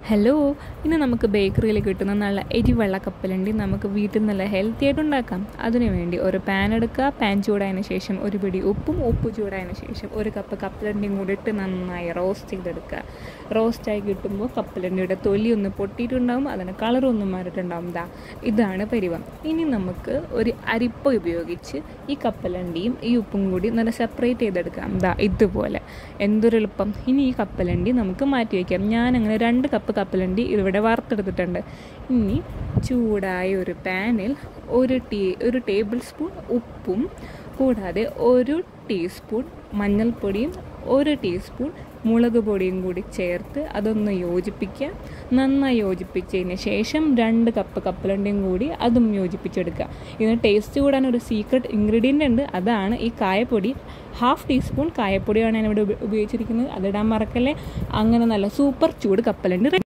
Hello ഇന്ന് നമുക്ക് ബേക്കറിയിൽ കിട്ടുന്ന നല്ല എരിവെള്ള കപ്പലണ്ടി നമുക്ക് വീട്ടിൽ നല്ല ഹെൽത്തി ആയിട്ട് ഉണ്ടാക്കാം അതിനുവേണ്ടി ഒരു പാൻ എടുക്കുക പാൻ ചൂടായതിനു ശേഷം ഒരു പിടി ഉപ്പും ഉപ്പ് ചൂടായതിനു ശേഷം ഒരു കപ്പ് കപ്പലണ്ടിയും കൂടി ഇട്ട് നന്നായി റോസ്റ്റ് ചെയ്തെടുക്കുക റോസ്റ്റായി കിട്ടുമ്പോൾ കപ്പലണ്ടിയുടെ തൊലി ഒന്ന് പൊട്ടിയിട്ടുണ്ടാവും അതിന് കളറൊന്നും മാറിയിട്ടുണ്ടാവും ദാ ഇതാണ് പരിവം ഇനി നമുക്ക് ഒരു അരിപ്പ ഉപയോഗിച്ച് ഈ കപ്പലണ്ടിയും ഈ ഉപ്പും കൂടി നല്ല സെപ്പറേറ്റ് ചെയ്തെടുക്കാം ദാ ഇതുപോലെ എന്തൊരു എളുപ്പം ഇനി ഈ കപ്പലണ്ടി നമുക്ക് മാറ്റി വയ്ക്കാം ഞാനങ്ങനെ രണ്ട് കപ്പ് കപ്പലണ്ടി ഇവിടെ വറുത്തെടുത്തിട്ടുണ്ട് ഇനി ചൂടായ ഒരു പാനിൽ ഒരു ടീ ഒരു ടേബിൾ സ്പൂൺ ഉപ്പും കൂടാതെ ഒരു ടീസ്പൂൺ മഞ്ഞൾപ്പൊടിയും ഒരു ടീസ്പൂൺ മുളക് പൊടിയും കൂടി ചേർത്ത് അതൊന്ന് യോജിപ്പിക്കുക നന്നായി യോജിപ്പിച്ചതിന് ശേഷം രണ്ട് കപ്പ് കപ്പലണ്ടിയും കൂടി അതും യോജിപ്പിച്ചെടുക്കുക ഇതിന് ടേസ്റ്റ് കൂടാൻ ഒരു സീക്രട്ട് ഇൻഗ്രീഡിയൻ്റ് ഉണ്ട് അതാണ് ഈ കായപ്പൊടി ഹാഫ് ടീസ്പൂൺ കായപ്പൊടിയാണ് ഞാനിവിടെ ഉപ- ഉപയോഗിച്ചിരിക്കുന്നത് അതിടാൻ മറക്കല്ലേ അങ്ങനെ നല്ല സൂപ്പർ ചൂട് കപ്പലണ്ടി ready.